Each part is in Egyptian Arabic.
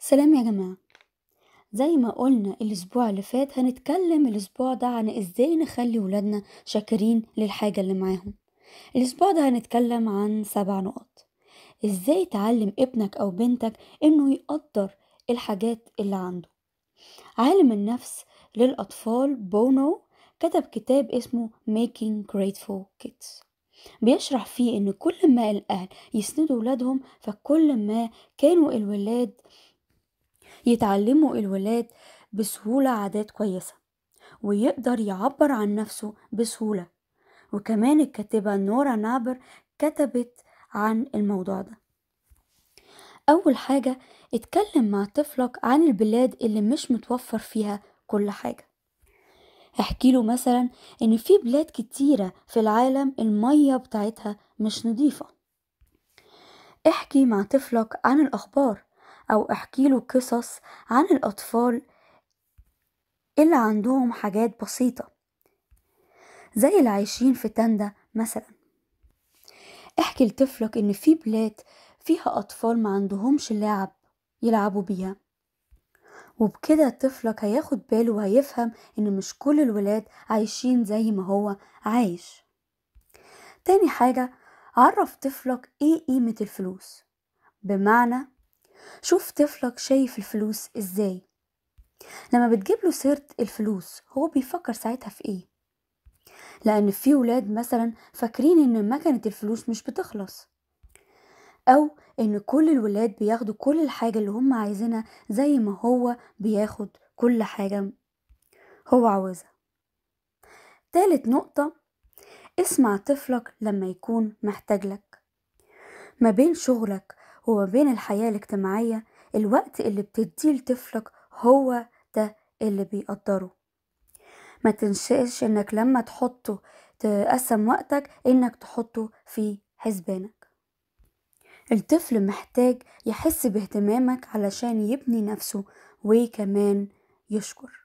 سلام يا جماعة زي ما قلنا الأسبوع اللي فات هنتكلم الأسبوع ده عن إزاي نخلي ولادنا شاكرين للحاجة اللي معاهم الأسبوع ده هنتكلم عن سبع نقط إزاي تعلم ابنك أو بنتك إنه يقدر الحاجات اللي عنده عالم النفس للأطفال بونو كتب كتاب اسمه Making Grateful Kids بيشرح فيه إن كل ما الأهل يسندوا ولادهم فكل ما كانوا الولاد يتعلموا الولاد بسهولة عادات كويسة ويقدر يعبر عن نفسه بسهولة وكمان الكاتبة نورا نابر كتبت عن الموضوع ده أول حاجة اتكلم مع طفلك عن البلاد اللي مش متوفر فيها كل حاجة احكي له مثلا ان في بلاد كتيرة في العالم المية بتاعتها مش نظيفة احكي مع طفلك عن الأخبار أو احكي له قصص عن الأطفال اللي عندهم حاجات بسيطة زي اللي عايشين في تندة مثلا احكي لطفلك ان في بلاد فيها أطفال ما عندهمش لعب يلعبوا بيها وبكده طفلك هياخد باله وهيفهم ان مش كل الولاد عايشين زي ما هو عايش تاني حاجة عرف طفلك ايه قيمة الفلوس بمعنى شوف طفلك شايف الفلوس ازاي لما بتجيب له سيرة الفلوس هو بيفكر ساعتها في ايه لان في ولاد مثلا فاكرين ان مكنة الفلوس مش بتخلص او ان كل الولاد بياخدوا كل الحاجة اللي هم عايزينها زي ما هو بياخد كل حاجة هو عاوزها تالت نقطة اسمع طفلك لما يكون محتاج لك ما بين شغلك وما بين الحياة الاجتماعية الوقت اللي بتديه لطفلك هو ده اللي بيقدره ما تنساش انك لما تحطه تقسم وقتك انك تحطه في حسبانك الطفل محتاج يحس باهتمامك علشان يبني نفسه وكمان يشكر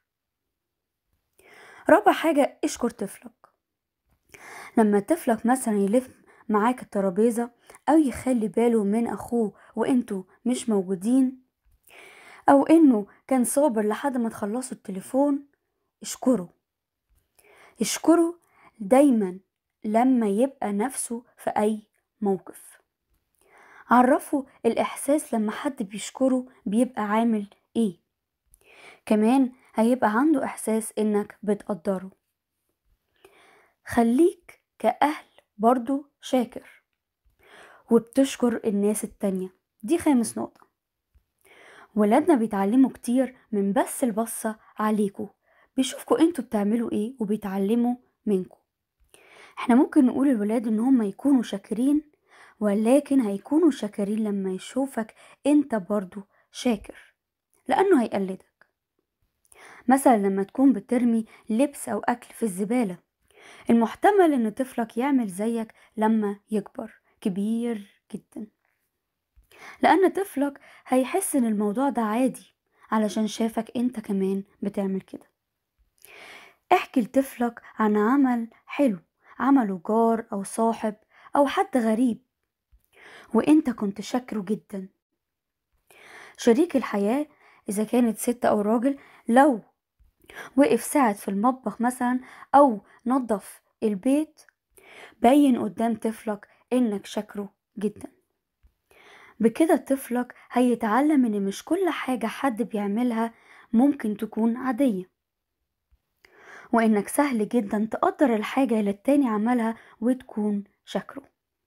رابع حاجة اشكر طفلك لما طفلك مثلا يلف معاك الترابيزة أو يخلي باله من أخوه وإنتوا مش موجودين أو إنه كان صابر لحد ما تخلصوا التليفون اشكره اشكره دايما لما يبقى نفسه في أي موقف عرفه الإحساس لما حد بيشكره بيبقى عامل إيه كمان هيبقى عنده إحساس إنك بتقدره خليك كأهل برضو شاكر وبتشكر الناس التانية دي خامس نقطة ولادنا بيتعلموا كتير من بس البصة عليكوا بيشوفكوا انتوا بتعملوا ايه وبيتعلموا منكوا احنا ممكن نقول الولاد ان هم يكونوا شاكرين ولكن هيكونوا شاكرين لما يشوفك انت برضو شاكر لانه هيقلدك مثلا لما تكون بترمي لبس او اكل في الزبالة المحتمل ان طفلك يعمل زيك لما يكبر كبير جدا لان طفلك هيحس ان الموضوع ده عادي علشان شافك انت كمان بتعمل كده احكي لطفلك عن عمل حلو عمله جار او صاحب او حد غريب وانت كنت شاكره جدا شريك الحياة اذا كانت ست او راجل لو وقف ساعد في المطبخ مثلا او نظف البيت بين قدام طفلك انك شاكره جدا بكده طفلك هيتعلم ان مش كل حاجة حد بيعملها ممكن تكون عادية وانك سهل جدا تقدر الحاجة اللي التاني عملها وتكون شاكره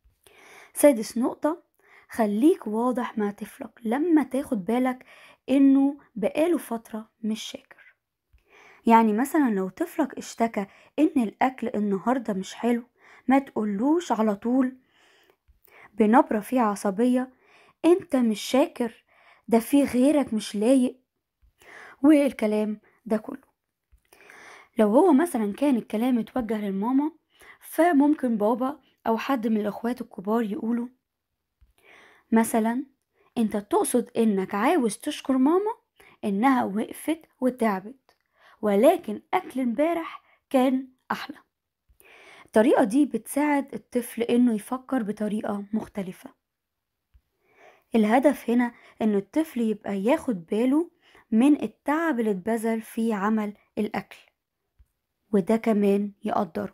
سادس نقطة خليك واضح مع طفلك لما تاخد بالك انه بقاله فترة مش شاكر يعني مثلا لو طفلك اشتكى ان الاكل النهاردة مش حلو ما تقولوش على طول بنبرة فيها عصبية انت مش شاكر ده في غيرك مش لايق والكلام ده كله لو هو مثلا كان الكلام اتوجه للماما فممكن بابا او حد من الاخوات الكبار يقولوا مثلا انت تقصد انك عاوز تشكر ماما انها وقفت وتعبت ولكن اكل امبارح كان احلى الطريقة دي بتساعد الطفل انه يفكر بطريقة مختلفة الهدف هنا إن الطفل يبقى ياخد باله من التعب اللي اتبذل في عمل الأكل وده كمان يقدره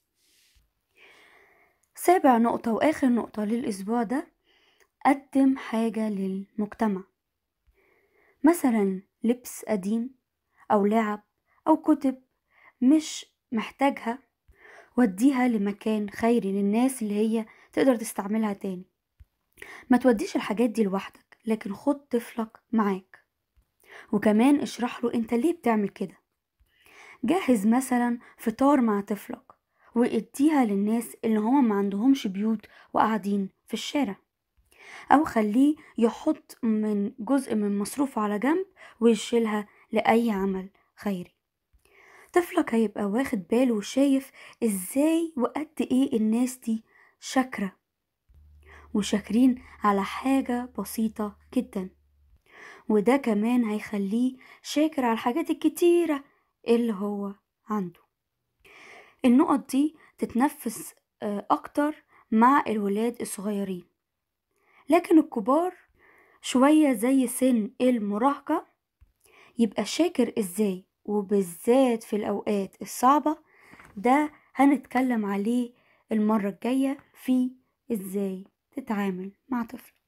سابع نقطة وآخر نقطة للأسبوع ده قدم حاجة للمجتمع مثلا لبس قديم أو لعب أو كتب مش محتاجها وديها لمكان خيري للناس اللي هي تقدر تستعملها تاني ما توديش الحاجات دي لوحدك لكن خد طفلك معاك وكمان اشرح له انت ليه بتعمل كده جهز مثلا فطار مع طفلك واديها للناس اللي هما ما عندهمش بيوت وقاعدين في الشارع او خليه يحط من جزء من مصروفه على جنب ويشيلها لأي عمل خيري طفلك هيبقى واخد باله وشايف ازاي وقد ايه الناس دي شاكرة وشاكرين على حاجة بسيطة جدا وده كمان هيخليه شاكر على الحاجات الكتيرة اللي هو عنده النقط دي تتنفس آه، أكتر مع الولاد الصغيرين لكن الكبار شوية زي سن المراهقة يبقى شاكر ازاي وبالذات في الأوقات الصعبة ده هنتكلم عليه المرة الجاية في ازاي تتعامل مع طفل